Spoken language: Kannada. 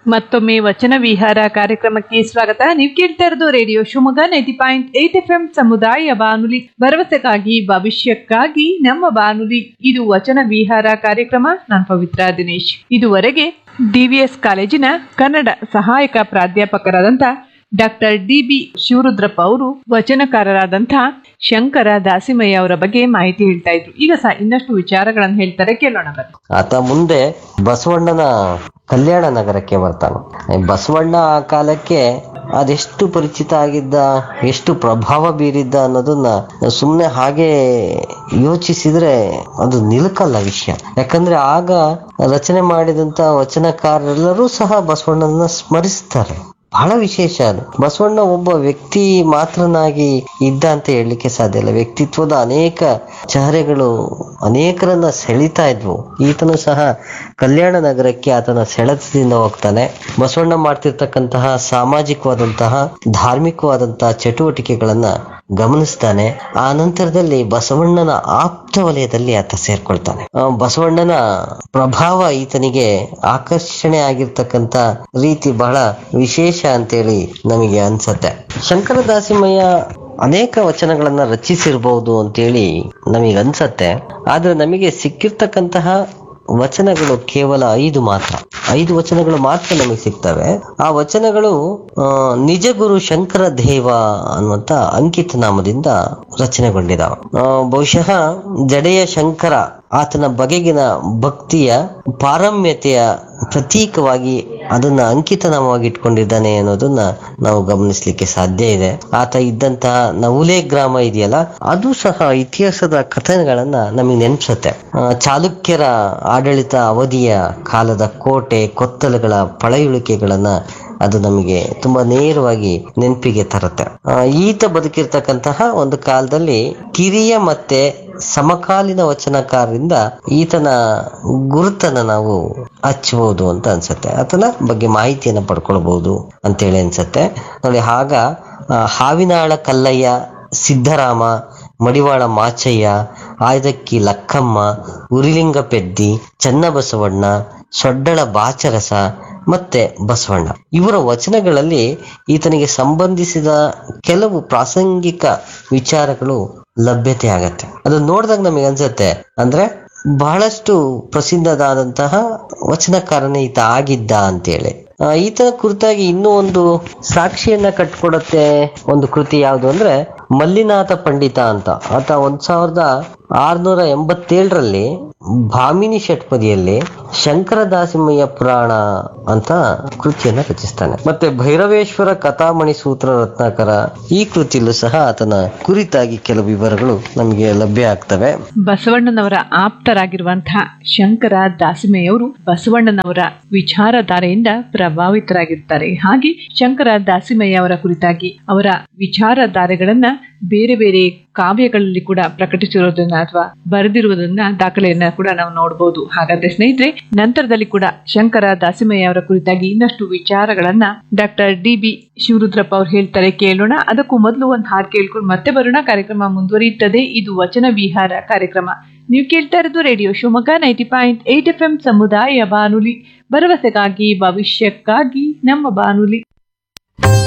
ಮತ್ತೊಮ್ಮೆ ವಚನ ವಿಹಾರ ಕಾರ್ಯಕ್ರಮಕ್ಕೆ ಸ್ವಾಗತ ನೀವು ಕೇಳ್ತಾ ಇರೋದು radio Shivamogga ninety point eight F M ಸಮುದಾಯ ಬಾನುಲಿ ಭರವಸೆಗಾಗಿ ಭವಿಷ್ಯಕ್ಕಾಗಿ ನಮ್ಮ ಬಾನುಲಿ ಇದು ವಚನ ವಿಹಾರ ಕಾರ್ಯಕ್ರಮ ನಾನು ಪವಿತ್ರ ದಿನೇಶ್ ಇದುವರೆಗೆ ಡಿವಿಎಸ್ ಕಾಲೇಜಿನ ಕನ್ನಡ ಸಹಾಯಕ ಪ್ರಾಧ್ಯಾಪಕರಾದಂಥ ಡಾಕ್ಟರ್ ಡಿ ಬಿ ಶಿವರುದ್ರಪ್ಪ ಅವರು ವಚನಕಾರರಾದಂಥ ಶಂಕರ ದಾಸಿಮಯ್ಯ ಅವರ ಬಗ್ಗೆ ಮಾಹಿತಿ ಹೇಳ್ತಾ ಇದ್ರು ಈಗ ಸಹ ಇನ್ನಷ್ಟು ವಿಚಾರಗಳನ್ನು ಹೇಳ್ತಾರೆ ಕೇಳೋಣ ಬನ್ನಿ ಆತ ಮುಂದೆ ಬಸವಣ್ಣನ ಕಲ್ಯಾಣ ನಗರಕ್ಕೆ ಬರ್ತಾನೆ ಬಸವಣ್ಣ ಆ ಕಾಲಕ್ಕೆ ಅದೆಷ್ಟು ಪರಿಚಿತ ಆಗಿದ್ದ ಎಷ್ಟು ಪ್ರಭಾವ ಬೀರಿದ್ದ ಅನ್ನೋದನ್ನ ಸುಮ್ಮನೆ ಹಾಗೆ ಯೋಚಿಸಿದ್ರೆ ಅದು ನಿಲುಕಲ್ಲ ವಿಷಯ ಯಾಕಂದ್ರೆ ಆಗ ರಚನೆ ಮಾಡಿದಂತ ವಚನಕಾರರೆಲ್ಲರೂ ಸಹ ಬಸವಣ್ಣನ ಸ್ಮರಿಸ್ತಾರೆ ಬಹಳ ವಿಶೇಷ ಅದು ಬಸವಣ್ಣ ಒಬ್ಬ ವ್ಯಕ್ತಿ ಮಾತ್ರನಾಗಿ ಇದ್ದ ಅಂತ ಹೇಳಲಿಕ್ಕೆ ಸಾಧ್ಯ ಇಲ್ಲ ವ್ಯಕ್ತಿತ್ವದ ಅನೇಕ ಚಹರೆಗಳು ಅನೇಕರನ್ನ ಸೆಳಿತಾ ಇದ್ವು ಈತನು ಸಹ ಕಲ್ಯಾಣ ನಗರಕ್ಕೆ ಆತನ ಸೆಳೆತದಿಂದ ಹೋಗ್ತಾನೆ ಬಸವಣ್ಣ ಮಾಡ್ತಿರ್ತಕ್ಕಂತಹ ಸಾಮಾಜಿಕವಾದಂತಹ ಧಾರ್ಮಿಕವಾದಂತಹ ಚಟುವಟಿಕೆಗಳನ್ನ ಗಮನಿಸ್ತಾನೆ ಆ ನಂತರದಲ್ಲಿ ಬಸವಣ್ಣನ ಆಪ್ತ ವಲಯದಲ್ಲಿ ಆತ ಸೇರ್ಕೊಳ್ತಾನೆ ಆ, ಬಸವಣ್ಣನ ಪ್ರಭಾವ ಈತನಿಗೆ ಆಕರ್ಷಣೆ ಆಗಿರ್ತಕ್ಕಂತ ರೀತಿ ಬಹಳ ವಿಶೇಷ ಅಂತೇಳಿ ನಮಗೆ ಅನ್ಸತ್ತೆ ಶಂಕರ ದಾಸಿಮಯ್ಯ ಅನೇಕ ವಚನಗಳನ್ನ ರಚಿಸಿರ್ಬಹುದು ಅಂತೇಳಿ ನಮಗೆ ಅನ್ಸತ್ತೆ ಆದ್ರೆ ನಮಗೆ ಸಿಕ್ಕಿರ್ತಕ್ಕಂತಹ ವಚನಗಳು ಕೇವಲ ಐದು ಮಾತ್ರ ಐದು ವಚನಗಳು ಮಾತ್ರ ನಮಗೆ ಸಿಗ್ತವೆ ಆ ವಚನಗಳು ಆ, ನಿಜ ಗುರು ಶಂಕರ ದೇವ ಅನ್ನುವಂತ ಅಂಕಿತ ನಾಮದಿಂದ ರಚನೆಗೊಂಡಿದಾವೆ ಆ, ಬಹುಶಃ ಜಡೆಯ ಶಂಕರ ಆತನ ಬಗೆಗಿನ ಭಕ್ತಿಯ ಪಾರಮ್ಯತೆಯ ಪ್ರತೀಕವಾಗಿ ಅದನ್ನ ಅಂಕಿತನಾಮವಾಗಿ ಇಟ್ಕೊಂಡಿದ್ದಾನೆ ಅನ್ನೋದನ್ನ ನಾವು ಗಮನಿಸ್ಲಿಕ್ಕೆ ಸಾಧ್ಯ ಇದೆ ಆತ ಇದ್ದಂತಹ ನವುಲೆ ಗ್ರಾಮ ಇದೆಯಲ್ಲ ಅದು ಸಹ ಇತಿಹಾಸದ ಕಥನಗಳನ್ನ ನಮಗೆ ನೆನಪಿಸುತ್ತೆ ಆ, ಚಾಲುಕ್ಯರ ಆಡಳಿತ ಅವಧಿಯ ಕಾಲದ ಕೋಟೆ ಕೊತ್ತಲುಗಳ ಪಳೆಯುಳಿಕೆಗಳನ್ನ ಅದು ನಮಗೆ ತುಂಬಾ ನೇರವಾಗಿ ನೆನಪಿಗೆ ತರುತ್ತೆ ಆ, ಈತ ಬದುಕಿರ್ತಕ್ಕಂತಹ ಒಂದು ಕಾಲದಲ್ಲಿ ಕಿರಿಯ ಮತ್ತೆ ಸಮಕಾಲೀನ ವಚನಕಾರರಿಂದ ಈತನ ಗುರುತನ್ನ ನಾವು ಹಚ್ಚಬಹುದು ಅಂತ ಅನ್ಸುತ್ತೆ ಆತನ ಬಗ್ಗೆ ಮಾಹಿತಿಯನ್ನ ಪಡ್ಕೊಳ್ಬಹುದು ಅಂತೇಳಿ ಅನ್ಸುತ್ತೆ ನೋಡಿ ಆಗ ಆ, ಹಾವಿನಾಳ ಕಲ್ಲಯ್ಯ ಸಿದ್ದರಾಮ ಮಡಿವಾಳ ಮಾಚಯ್ಯ ಆಯ್ದಕ್ಕಿ ಲಕ್ಕಮ್ಮ ಉರಿಲಿಂಗ ಪೆದ್ದಿ ಚನ್ನಬಸವಣ್ಣ ಸೊಡ್ಡಳ ಬಾಚರಸ ಮತ್ತೆ ಬಸವಣ್ಣ ಇವರ ವಚನಗಳಲ್ಲಿ ಈತನಿಗೆ ಸಂಬಂಧಿಸಿದ ಕೆಲವು ಪ್ರಾಸಂಗಿಕ ವಿಚಾರಗಳು ಲಭ್ಯತೆ ಆಗತ್ತೆ ಅದನ್ನ ನೋಡಿದಾಗ ನಮಗೆ ಅನ್ಸತ್ತೆ ಅಂದ್ರೆ ಬಹಳಷ್ಟು ಪ್ರಸಿದ್ಧದಾದಂತಹ ವಚನಕಾರನೇ ಈತ ಆಗಿದ್ದ ಅಂತೇಳಿ ಆ, ಈತನ ಕುರಿತಾಗಿ ಇನ್ನೂ ಒಂದು ಸಾಕ್ಷಿಯನ್ನ ಕಟ್ಕೊಡತ್ತೆ ಒಂದು ಕೃತಿ ಯಾವುದು ಅಂದ್ರೆ ಮಲ್ಲಿನಾಥ ಪಂಡಿತ ಅಂತ ಆತ ಒಂದ್ ಸಾವಿರದ ಆರ್ನೂರ ಎಂಬತ್ತೇಳರಲ್ಲಿ ಭಾಮಿನಿ ಷಟ್ಪದಿಯಲ್ಲಿ ಶಂಕರ ದಾಸಿಮಯ್ಯ ಪುರಾಣ ಅಂತ ಕೃತಿಯನ್ನ ರಚಿಸ್ತಾನೆ ಮತ್ತೆ ಭೈರವೇಶ್ವರ ಕಥಾಮಣಿ ಸೂತ್ರ ರತ್ನಾಕರ ಈ ಕೃತಿಯಲ್ಲೂ ಸಹ ಆತನ ಕುರಿತಾಗಿ ಕೆಲವು ವಿವರಗಳು ನಮಗೆ ಲಭ್ಯ ಆಗ್ತವೆ ಬಸವಣ್ಣನವರ ಆಪ್ತರಾಗಿರುವಂತಹ ಶಂಕರ ದಾಸಿಮೆಯವರು ಬಸವಣ್ಣನವರ ವಿಚಾರಧಾರೆಯಿಂದ ಪ್ರಭಾವಿತರಾಗಿರ್ತಾರೆ ಹಾಗೆ ಶಂಕರ ದಾಸಿಮಯ್ಯ ಅವರ ಕುರಿತಾಗಿ ಅವರ ವಿಚಾರಧಾರೆಗಳನ್ನ ಬೇರೆ ಬೇರೆ ಕಾವ್ಯಗಳಲ್ಲಿ ಕೂಡ ಪ್ರಕಟಿಸಿರೋದನ್ನ ಅಥವಾ ಬರೆದಿರುವುದನ್ನ ದಾಖಲೆಯನ್ನ ಕೂಡ ನಾವು ನೋಡಬಹುದು ಹಾಗಾದ್ರೆ ಸ್ನೇಹಿತರೆ ನಂತರದಲ್ಲಿ ಕೂಡ ಶಂಕರ ದಾಸಿಮಯ್ಯ ಅವರ ಕುರಿತಾಗಿ ಇನ್ನಷ್ಟು ವಿಚಾರಗಳನ್ನ ಡಾಕ್ಟರ್ ಡಿ ಬಿ ಶಿವರುದ್ರಪ್ಪ ಅವ್ರು ಹೇಳ್ತಾರೆ ಕೇಳೋಣ ಅದಕ್ಕೂ ಮೊದಲು ಒಂದು ಹಾಡು ಕೇಳ್ಕೊಂಡು ಮತ್ತೆ ಬರೋಣ ಕಾರ್ಯಕ್ರಮ ಮುಂದುವರಿಯುತ್ತದೆ ಇದು ವಚನ ವಿಹಾರ ಕಾರ್ಯಕ್ರಮ ನೀವು ಕೇಳ್ತಾ ಇರೋದು radio Shivamogga ninety point eight F M ಸಮುದಾಯ ಬಾನುಲಿ ಭರವಸೆಗಾಗಿ ಭವಿಷ್ಯಕ್ಕಾಗಿ ನಮ್ಮ ಬಾನುಲಿ